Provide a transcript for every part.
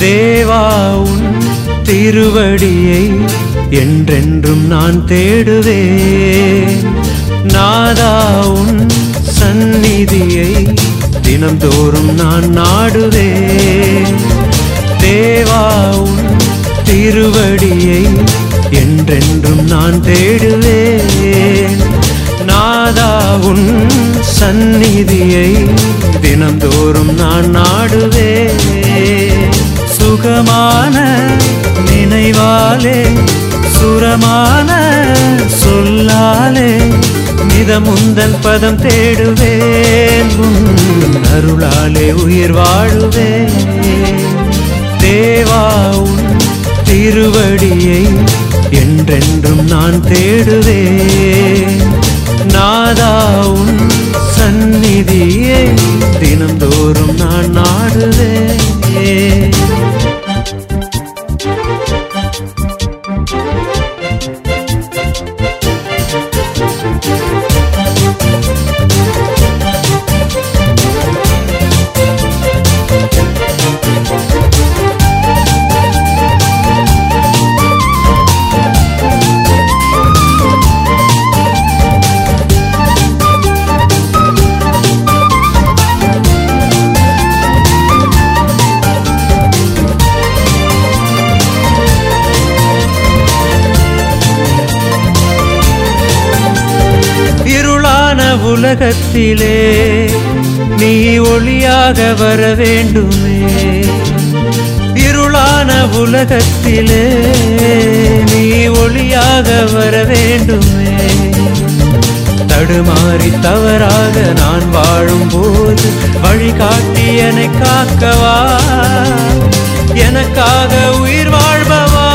தேவா உன் திருவடியை என்றென்றும் நான் தேடுவேன் நாதா உன் சந்நிதியை தினம்தோறும் நான் நாடுவேன் தேவா உன் திருவடியை என்றென்றும் நான் தேடுவேன் நாதா உன் சந்நிதியை தினம்தோறும் நான் நாடுவேன் சுகமான நினைவாலே சுரமான சொல்லாலே மிதமுந்தன் பதம் தேடுவேன் உன் அருளாலே உயிர் வாழுவேன் தேவா உன் திருவடியை என்றென்றும் நான் தேடுவேன் நாதா உன் சந்நிதியை தினந்தோறும் நான் நாடுவேன் இருளான உலகத்திலே நீ ஒளியாக வர வேண்டுமே இருளான உலகத்திலே நீ ஒளியாக வர வேண்டுமே தடுமாறி தவறாக நான் வாழும்போது வழிகாட்டி என்னை காக்கவா எனக்காக உயிர் வாழ்பவா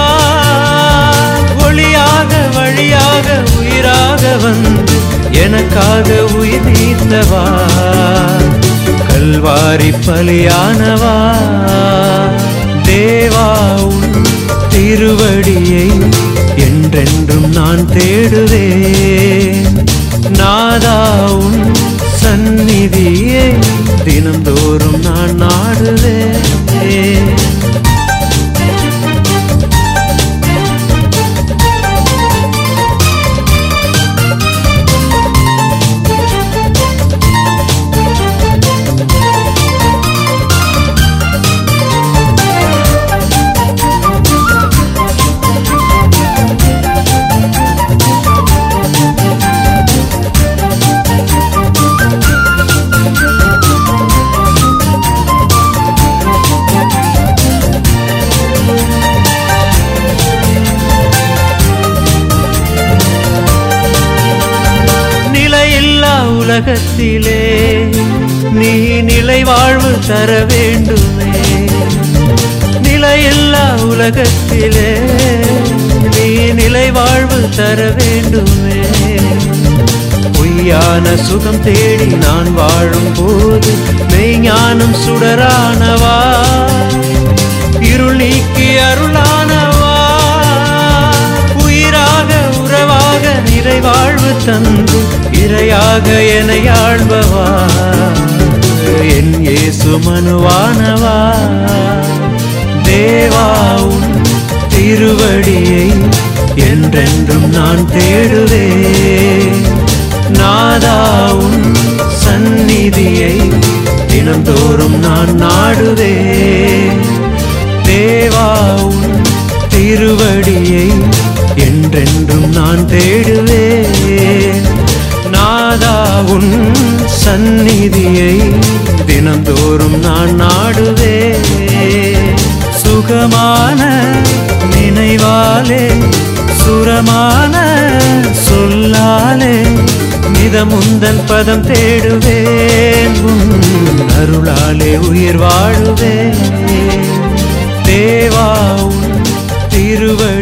ஒளியாக வழியாக உயிராக வந்து எனக்காக உயிர் நீத்தவா கல்வாரி பலியானவா தேவா உன் திருவடியை என்றென்றும் நான் தேடுவேன் நாதா உன் சந்நிதியை தினந்தோறும் நான் நாடுவேன் நிலையில்லா உலகத்திலே நீ நிலை வாழ்வு தர வேண்டுமே நிலையில்லா உலகத்திலே நீ நிலை வாழ்வு தர வேண்டுமே பொய்யான சுகம் தேடி நான் வாழும் போது மெய்ஞானம் சுடரானவா இருள் நீக்கி அருளானவா உயிராக உறவாக நிறைவாழ்வு தந்து இரையாக என ஆழ்பவா என் இயேசு மனுவானவா தேவா உன் திருவடியை என்றென்றும் நான் தேடுவேன் நாதா உன் சந்நிதியை தினந்தோறும் நான் நாடுவேன் தேவா உன் திருவடியை என்றென்றும் நான் தேடுவேன் நாதா உன் சந்நிதியை தினந்தோறும் நான் நாடுவேன் சுகமான நினைவாலே சுரமான சொல்லாலே மிதமுந்தன் பதம் தேடுவேன் உன் அருளாலே உயிர் வாழுவேன் தேவா உன் திருவடி